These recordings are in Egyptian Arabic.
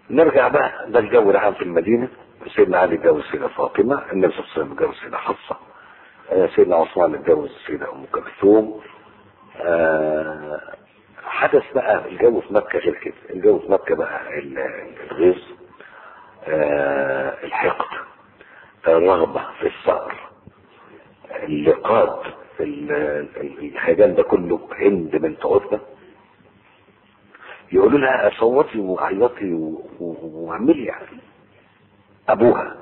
نرجع بقى ده الجو العام في المدينة سيدنا علي اتجوز سيدة فاطمة النبي صلى الله عليه وسلم اتجوز سيدة حفصة آه، سيدنا عثمان اتجوز سيدة أم كلثوم آه، حدث بقى الجو في مكة غير كده الجو في مكة بقى ال- الغيظ آه، الحقد الرغبة في الثأر اللقاط ال- ال- الهيجان ده كله هند بنت عتبة يقولوا لها صوتي وعيطي و- و- واعملي يعني ابوها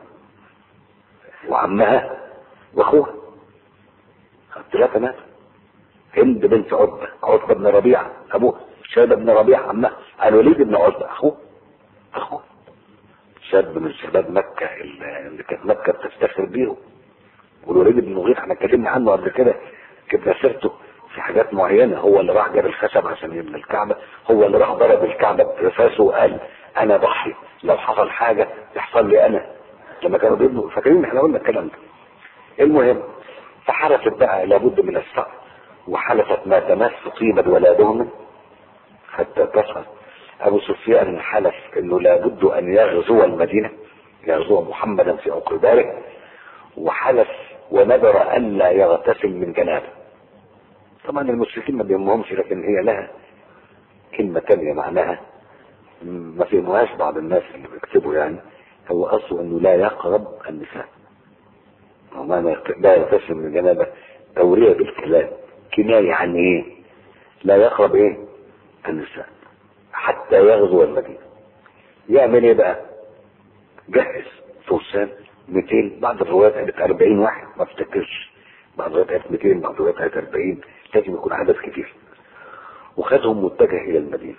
وعمها واخوها ثلاثة مات هند بنت عتبة عتبة بن ربيعة ابوها شيبة بن ربيعة عمها الوليد بن عتبة اخوه اخوه شاب من شباب مكة اللي اللي كانت مكة بتفتخر بيهم والوليد بن مغير احنا اتكلمنا عنه قبل كده جبنا سيرته في حاجات معينة هو اللي راح جاب الخشب عشان يبني الكعبة هو اللي راح ضرب الكعبة برفاسه وقال انا ضحي لو حصل حاجة تحصل لي انا لما كانوا بيبنوا فاكرين احنا قلنا الكلام ده المهم فحلفت بقى لابد من الصقر وحلفت ما تمس طيبا ولا دهما حتى تصل ابو سفيان حلف انه لابد ان يغزو المدينة يغزو محمدا في عقباره وحلف ونذر الا يغتسل من جنابه طبعا المشركين ما بيهمهمش لكن هي لها كلمة تانية معناها ما فهموهاش بعض الناس اللي بيكتبوا يعني هو اصله انه لا يقرب النساء وما لا يغتسل من جنابه تورية بالكلام كناية عن ايه لا يقرب ايه النساء حتى يغزو المدينة يعمل ايه بقى جهز فرسان 200 بعض الروايات قالت 40 واحد ما افتكرش بعض الروايات قالت 200 بعض الروايات قالت 40 لازم يكون عدد كتير وخدهم متجه الى المدينة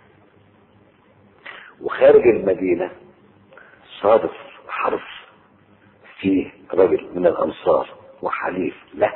وخارج المدينة صادف حرف فيه رجل من الانصار وحليف له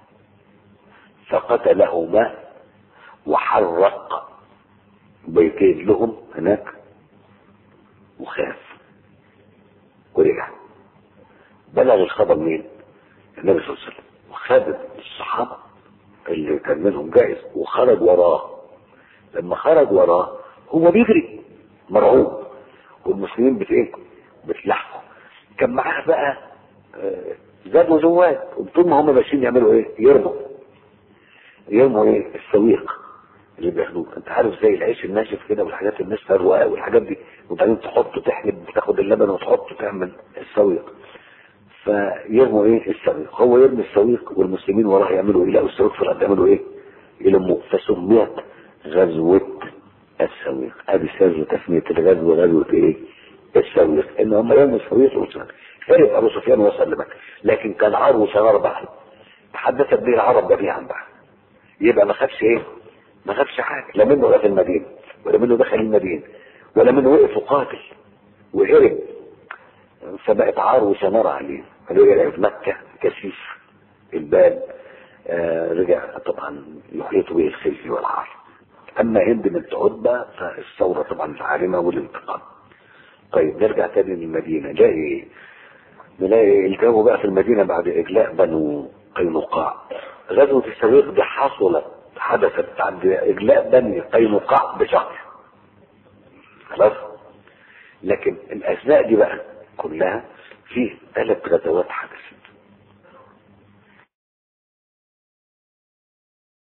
فقتلهما وحرق بيتين لهم هناك وخاف ورجع بلغ الخبر مين النبي صلى الله عليه وسلم وخد الصحابة اللي كان منهم جائز وخرج وراه لما خرج وراه هو بيجري مرعوب والمسلمين بت ايه بتلحقوا كان معاه بقى آه، زاد وزواد وطول ما هم ماشيين يعملوا ايه يرموا يرموا ايه السويق اللي بياخدوه انت عارف زي العيش الناشف كده والحاجات الناشفه الرقاق والحاجات دي وبعدين تحطه تحلب تاخد اللبن وتحطه تعمل السويق فيرموا ايه السويق هو يرمي السويق والمسلمين وراه يعملوا ايه لقوا السويق في الارض يعملوا ايه يلموه فسميت غزوة السويق ادي سر تسمية الغزوة غزوة ايه السويق ان هم يرموا السويق وصل فارق ابو سفيان وصل لمكة لكن كان عار وشرار بحر تحدثت به العرب جميعا بقى يبقى ما خافش ايه ما خافش حاجة لا منه راح المدينة ولا منه دخل المدينة ولا منه وقف وقاتل وهرب فبقت عار وشنار عليه قالوا يرجع في مكة كثيف البال آه رجع طبعا يحيط به الخزي والعار اما هند بنت عتبة فالثورة طبعا العارمة والانتقام طيب نرجع تاني للمدينة نلاقي ايه نلاقي الجو بقى في المدينة بعد اجلاء بنو قينقاع غزوة السويق دي حصلت حدثت بعد اجلاء بني قينقاع بشهر خلاص لكن الاثناء دي بقى كلها فيه ثلاث غزوات حدثت